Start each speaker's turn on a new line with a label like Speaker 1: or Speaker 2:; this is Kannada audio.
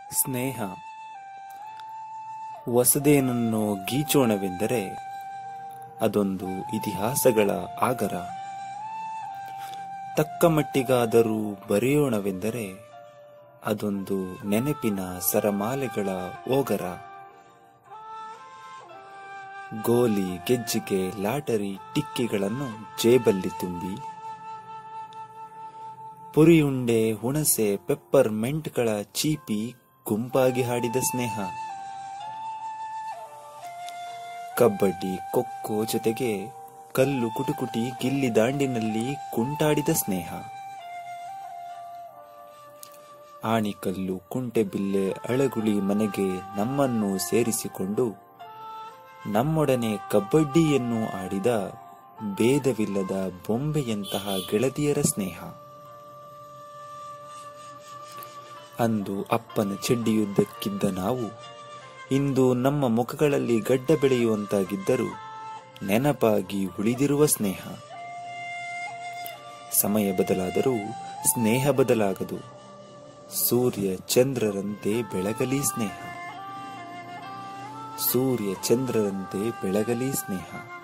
Speaker 1: ಸ್ನೇಹ ಹೊಸದೇನನ್ನು ಗೀಚೋಣವೆಂದರೆ ಅದೊಂದು ಇತಿಹಾಸಗಳ ಆಗರ ತಕ್ಕ ಮಟ್ಟಿಗಾದರೂ ಬರೆಯೋಣವೆಂದರೆ ಅದೊಂದು ನೆನಪಿನ ಸರಮಾಲೆಗಳ ಓಗರ ಗೋಲಿ ಗೆಜ್ಜಿಗೆ ಲಾಟರಿ ಟಿಕ್ಕಿಗಳನ್ನು ಜೇಬಲ್ಲಿ ತುಂಬಿ ಪುರಿಯುಂಡೆ ಹುಣಸೆ ಪೆಪ್ಪರ್ ಮೆಂಟ್ಗಳ ಚೀಪಿ ಗುಂಪಾಗಿ ಹಾಡಿದ ಸ್ನೇಹ ಕಬಡ್ಡಿ ಖೋಖೋ ಜೊತೆಗೆ ಕಲ್ಲು ಕುಟುಕುಟಿ ಗಿಲ್ಲಿ ದಾಂಡಿನಲ್ಲಿ ಕುಂಟಾಡಿದ ಸ್ನೇಹ ಆಣಿಕಲ್ಲು ಕುಂಟೆಬಿಲ್ಲೆ ಅಳಗುಳಿ ಮನೆಗೆ ನಮ್ಮನ್ನು ಸೇರಿಸಿಕೊಂಡು ನಮ್ಮೊಡನೆ ಕಬಡ್ಡಿಯನ್ನು ಆಡಿದ ಭೇದವಿಲ್ಲದ ಬೊಂಬೆಯಂತಹ ಗೆಳತಿಯರ ಸ್ನೇಹ ಅಂದು ಅಪ್ಪನ ಚೆಡ್ಡಿಯುದ್ದಕ್ಕಿದ್ದ ನಾವು ಇಂದು ನಮ್ಮ ಮುಖಗಳಲ್ಲಿ ಗಡ್ಡ ಬೆಳೆಯುವಂತಾಗಿದ್ದರೂ ನೆನಪಾಗಿ ಉಳಿದಿರುವ ಸ್ನೇಹ ಸಮಯ ಬದಲಾದರೂ ಸ್ನೇಹ ಬದಲಾಗದು ಸೂರ್ಯ ಚಂದ್ರರಂತೆ ಬೆಳಗಲಿ ಸ್ನೇಹ ಸೂರ್ಯ ಚಂದ್ರರಂತೆ ಬೆಳಗಲಿ ಸ್ನೇಹ